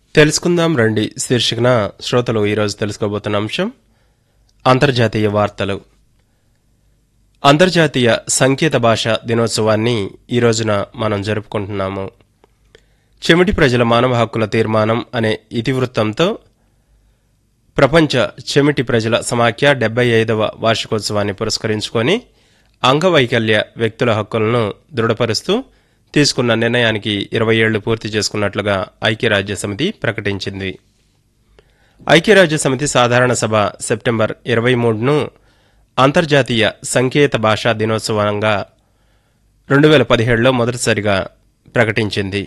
తెలుసుకుందాం రండి శీర్షికన శ్రోతలు ఈరోజు తెలుసుకోబోతున్న అంశం అంతర్జాతీయ వార్తలు అంతర్జాతీయ సంకేత భాష దినోత్సవాన్ని ఈ రోజున మనం జరుపుకుంటున్నాము చెమిటి ప్రజల మానవ హక్కుల తీర్మానం అనే ఇతివృత్తంతో ప్రపంచ చెమిటి ప్రజల సమాఖ్య డెబ్బై ఐదవ వార్షికోత్సవాన్ని పురస్కరించుకొని అంగవైకల్య వ్యక్తుల హక్కులను దృఢపరుస్తూ తీసుకున్న నిర్ణయానికి ఇరవై ఏళ్లు పూర్తి చేసుకున్నట్లుగా ఐక్యరాజ్య సమితి ప్రకటించింది ఐక్యరాజ్య సమితి సాధారణ సభ సెప్టెంబర్ ఇరవై మూడును అంతర్జాతీయ సంకేత భాషా దినోత్సవంగా రెండు వేల పదిహేడులో మొదటిసారిగా ప్రకటించింది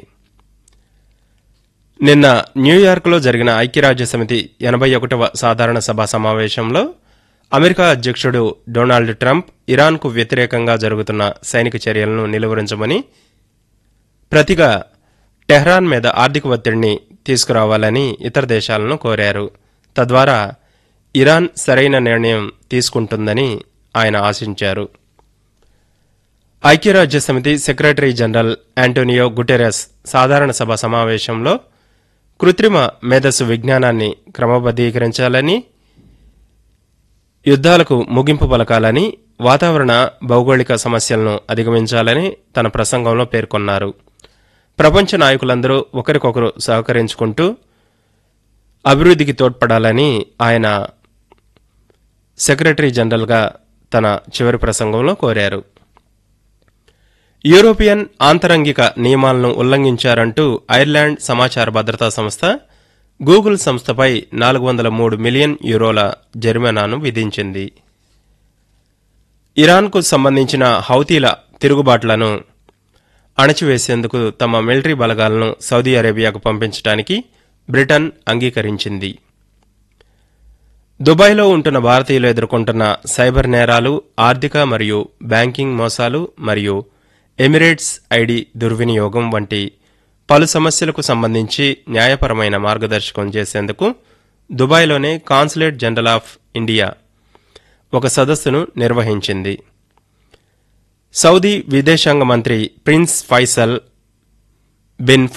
నిన్న న్యూయార్క్లో జరిగిన ఐక్యరాజ్య సమితి ఎనభై ఒకటవ సాధారణ సభ సమావేశంలో అమెరికా అధ్యక్షుడు డొనాల్డ్ ట్రంప్ ఇరాన్కు వ్యతిరేకంగా జరుగుతున్న సైనిక చర్యలను నిలువరించమని ప్రతిగా టెహ్రాన్ మీద ఆర్థిక ఒత్తిడిని తీసుకురావాలని ఇతర దేశాలను కోరారు తద్వారా ఇరాన్ సరైన నిర్ణయం తీసుకుంటుందని ఆయన ఆశించారు ఐక్యరాజ్య సమితి సెక్రటరీ జనరల్ యాంటోనియో గుటెరస్ సాధారణ సభ సమావేశంలో కృత్రిమ మేధస్సు విజ్ఞానాన్ని క్రమబద్దీకరించాలని యుద్ధాలకు ముగింపు పలకాలని వాతావరణ భౌగోళిక సమస్యలను అధిగమించాలని తన ప్రసంగంలో పేర్కొన్నారు ప్రపంచ నాయకులందరూ ఒకరికొకరు సహకరించుకుంటూ అభివృద్ధికి తోడ్పడాలని ఆయన సెక్రటరీ జనరల్గా తన చివరి ప్రసంగంలో కోరారు యూరోపియన్ ఆంతరంగిక నియమాలను ఉల్లంఘించారంటూ ఐర్లాండ్ సమాచార భద్రతా సంస్థ గూగుల్ సంస్థపై నాలుగు వందల మూడు మిలియన్ యూరోల జరిమానాను విధించింది ఇరాన్కు సంబంధించిన హౌతీల తిరుగుబాట్లను అణచివేసేందుకు తమ మిలిటరీ బలగాలను సౌదీ అరేబియాకు పంపించడానికి బ్రిటన్ అంగీకరించింది దుబాయ్లో ఉంటున్న భారతీయులు ఎదుర్కొంటున్న సైబర్ నేరాలు ఆర్థిక మరియు బ్యాంకింగ్ మోసాలు మరియు ఎమిరేట్స్ ఐడి దుర్వినియోగం వంటి పలు సమస్యలకు సంబంధించి న్యాయపరమైన మార్గదర్శకం చేసేందుకు దుబాయ్లోనే కాన్సులేట్ జనరల్ ఆఫ్ ఇండియా ఒక సదస్సును నిర్వహించింది సౌదీ విదేశాంగ మంత్రి ప్రిన్స్ ఫైసల్ బిన్